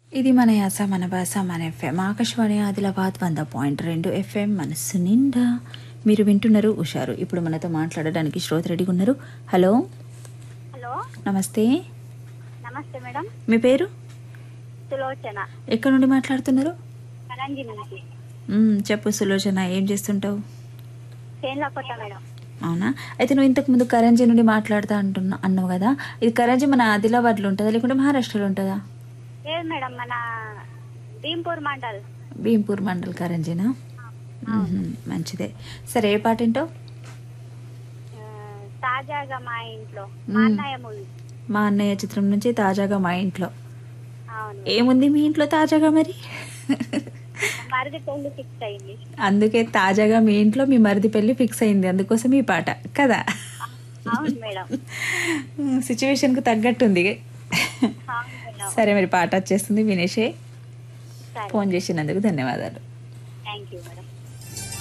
ఇది మన యాస మన భాష మన ఎఫ్ఎం ఆకాశవాణి ఆదిలాబాద్ వంద పాయింట్ రెండు ఎఫ్ఎం మనస్సు నిండా మీరు వింటున్నారు ఉషారు ఇప్పుడు మనతో మాట్లాడడానికి శ్రోత రెడీగా ఉన్నారు హలో హలో నమస్తే నమస్తే మేడం మీ పేరు సులోచన ఎక్కడ నుండి మాట్లాడుతున్నారు కరంజి నుంచి మ్మ్, చెప్పు సులోచన ఏం చేస్తుంటావు చేన్ల కొట్ట మేడం అవునా అయితే నువ్వు ఇంతకు ముందు కరంజీ నుండి మాట్లాడుతా అంటున్నా అన్నావు కదా ఇది కరంజీ మన ఆదిలాబాద్లో ఉంటుందా లేకుంటే మహారాష్ట్రలో ఉంటుందా లేదు మేడం మన భీంపూర్ మండల్ భీంపూర్ మండల్ కరంజీనా మ్మ్, మంచిదే సరే ఏ పాట ఏంటో ఆ, తాజాగా మా ఇంట్లో మా అన్నయ్య మూవీ మా అన్నయ్య చిత్రం నుంచి తాజాగా మా ఇంట్లో అవును ఏముంది మీ ఇంట్లో తాజాగా మరి మరిది పెళ్లి ఫిక్స్ అయింది అందుకే తాజాగా మీ ఇంట్లో మీ మరిది పెళ్లి ఫిక్స్ అయింది అందుకోసం ఈ పాట కదా అవును మేడం సిచ్యువేషన్కు తగ్గట్టుంది అవును మేడం సరే మరి పాట వచ్చేస్తుంది వినేషే సరే ఫోన్ చేసినందుకు ధన్యవాదాలు థ్యాంక్ యూ మేడం